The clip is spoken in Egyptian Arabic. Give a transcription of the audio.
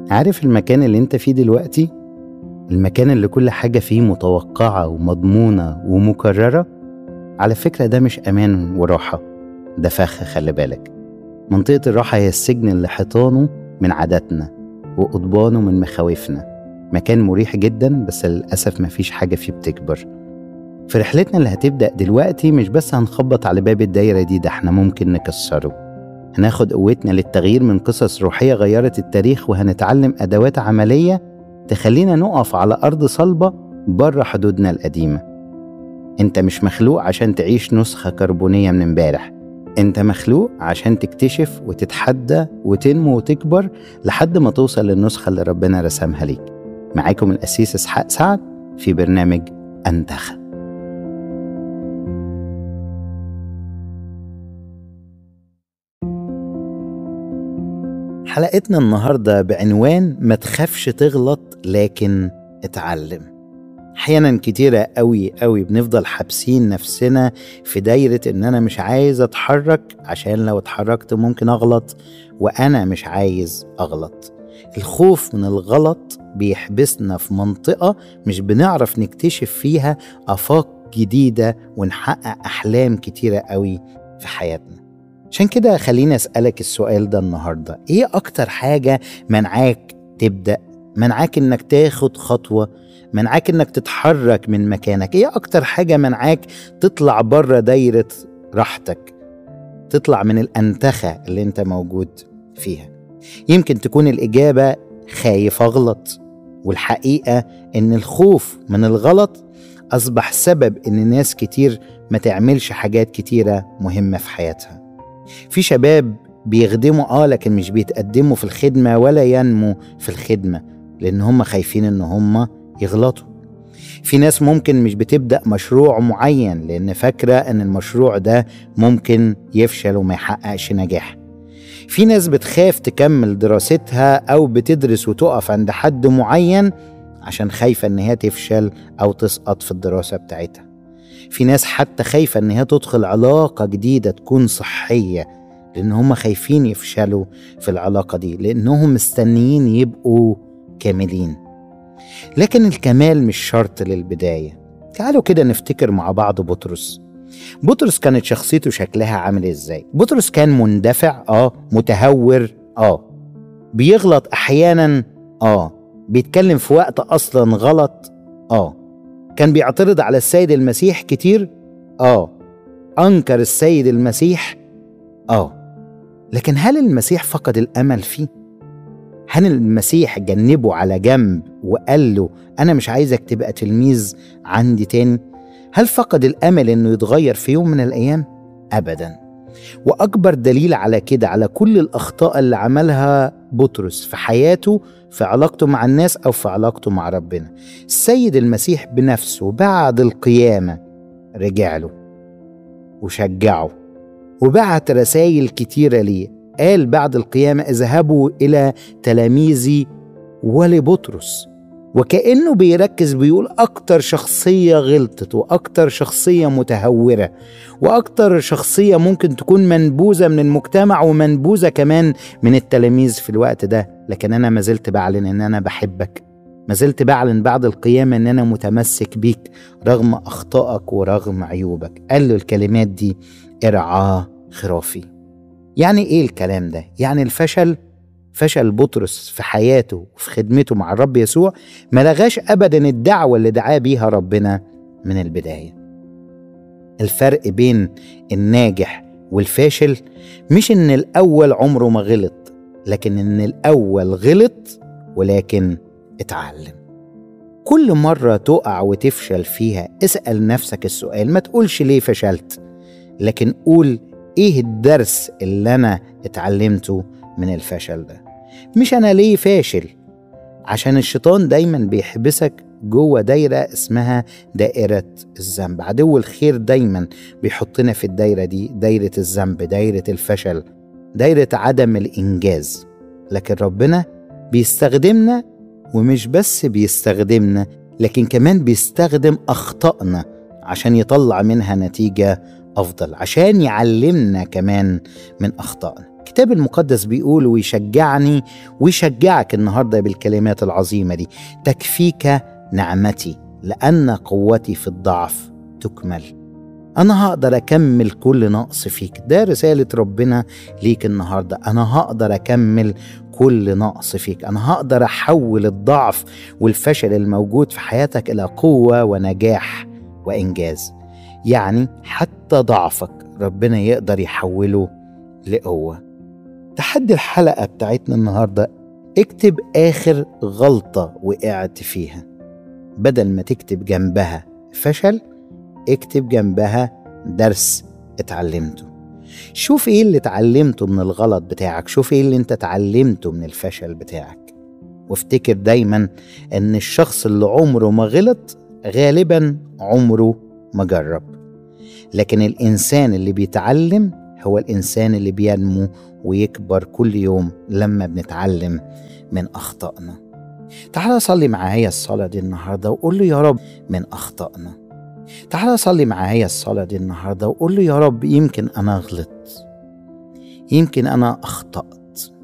عارف المكان اللي انت فيه دلوقتي المكان اللي كل حاجة فيه متوقعة ومضمونة ومكررة على فكرة ده مش أمان وراحة ده فخ خلي بالك منطقة الراحة هي السجن اللي حيطانه من عاداتنا وقضبانه من مخاوفنا مكان مريح جدا بس للأسف مفيش حاجة فيه بتكبر في رحلتنا اللي هتبدأ دلوقتي مش بس هنخبط على باب الدايرة دي ده احنا ممكن نكسره هناخد قوتنا للتغيير من قصص روحية غيرت التاريخ وهنتعلم أدوات عملية تخلينا نقف على أرض صلبة بره حدودنا القديمة انت مش مخلوق عشان تعيش نسخة كربونية من امبارح انت مخلوق عشان تكتشف وتتحدى وتنمو وتكبر لحد ما توصل للنسخة اللي ربنا رسمها ليك معاكم الأسيس إسحاق سعد في برنامج أنتخب حلقتنا النهارده بعنوان ما تخافش تغلط لكن اتعلم احيانا كتيرة قوي قوي بنفضل حابسين نفسنا في دايرة ان انا مش عايز اتحرك عشان لو اتحركت ممكن اغلط وانا مش عايز اغلط الخوف من الغلط بيحبسنا في منطقة مش بنعرف نكتشف فيها آفاق جديدة ونحقق أحلام كتيرة قوي في حياتنا عشان كده خليني أسألك السؤال ده النهاردة إيه أكتر حاجة منعاك تبدأ منعاك إنك تاخد خطوة منعاك إنك تتحرك من مكانك إيه أكتر حاجة منعاك تطلع بره دايرة راحتك تطلع من الأنتخة اللي أنت موجود فيها يمكن تكون الإجابة خايف أغلط والحقيقة إن الخوف من الغلط أصبح سبب إن ناس كتير ما تعملش حاجات كتيرة مهمة في حياتها في شباب بيخدموا اه لكن مش بيتقدموا في الخدمة ولا ينموا في الخدمة لأن هم خايفين إن هم يغلطوا في ناس ممكن مش بتبدأ مشروع معين لأن فاكرة إن المشروع ده ممكن يفشل وما يحققش نجاح في ناس بتخاف تكمل دراستها أو بتدرس وتقف عند حد معين عشان خايفة إن هي تفشل أو تسقط في الدراسة بتاعتها في ناس حتى خايفة إن هي تدخل علاقة جديدة تكون صحية لأن هم خايفين يفشلوا في العلاقة دي لأنهم مستنيين يبقوا كاملين لكن الكمال مش شرط للبداية تعالوا كده نفتكر مع بعض بطرس بطرس كانت شخصيته شكلها عامل ازاي بطرس كان مندفع اه متهور اه بيغلط احيانا اه بيتكلم في وقت اصلا غلط اه كان بيعترض على السيد المسيح كتير اه انكر السيد المسيح اه لكن هل المسيح فقد الامل فيه هل المسيح جنبه على جنب وقال له انا مش عايزك تبقى تلميذ عندي تاني هل فقد الامل انه يتغير في يوم من الايام ابدا واكبر دليل على كده على كل الاخطاء اللي عملها بطرس في حياته في علاقته مع الناس او في علاقته مع ربنا السيد المسيح بنفسه بعد القيامه رجع له وشجعه وبعت رسائل كتيره ليه قال بعد القيامه اذهبوا الى تلاميذي ولبطرس وكأنه بيركز بيقول أكتر شخصية غلطت وأكتر شخصية متهورة وأكتر شخصية ممكن تكون منبوذة من المجتمع ومنبوذة كمان من التلاميذ في الوقت ده لكن أنا ما زلت بعلن إن أنا بحبك ما زلت بعلن بعد القيامة إن أنا متمسك بيك رغم أخطائك ورغم عيوبك قال له الكلمات دي ارعى خرافي يعني إيه الكلام ده؟ يعني الفشل فشل بطرس في حياته وفي خدمته مع الرب يسوع ما لغاش ابدا الدعوه اللي دعاه بيها ربنا من البدايه الفرق بين الناجح والفاشل مش ان الاول عمره ما غلط لكن ان الاول غلط ولكن اتعلم كل مره تقع وتفشل فيها اسال نفسك السؤال ما تقولش ليه فشلت لكن قول ايه الدرس اللي انا اتعلمته من الفشل ده مش انا ليه فاشل عشان الشيطان دايما بيحبسك جوه دايرة اسمها دائرة الذنب عدو الخير دايما بيحطنا في الدايرة دي دايرة الذنب دايرة الفشل دايرة عدم الإنجاز لكن ربنا بيستخدمنا ومش بس بيستخدمنا لكن كمان بيستخدم أخطائنا عشان يطلع منها نتيجة أفضل عشان يعلمنا كمان من أخطائنا الكتاب المقدس بيقول ويشجعني ويشجعك النهارده بالكلمات العظيمه دي تكفيك نعمتي لان قوتي في الضعف تكمل انا هقدر اكمل كل نقص فيك ده رساله ربنا ليك النهارده انا هقدر اكمل كل نقص فيك انا هقدر احول الضعف والفشل الموجود في حياتك الى قوه ونجاح وانجاز يعني حتى ضعفك ربنا يقدر يحوله لقوه تحدي الحلقه بتاعتنا النهارده اكتب اخر غلطه وقعت فيها بدل ما تكتب جنبها فشل اكتب جنبها درس اتعلمته شوف ايه اللي اتعلمته من الغلط بتاعك شوف ايه اللي انت اتعلمته من الفشل بتاعك وافتكر دايما ان الشخص اللي عمره ما غلط غالبا عمره ما جرب لكن الانسان اللي بيتعلم هو الانسان اللي بينمو ويكبر كل يوم لما بنتعلم من اخطائنا تعال صلي معايا الصلاه دي النهارده وقول له يا رب من اخطائنا تعال صلي معايا الصلاة دي النهاردة وقول له يا رب يمكن أنا غلطت يمكن أنا أخطأت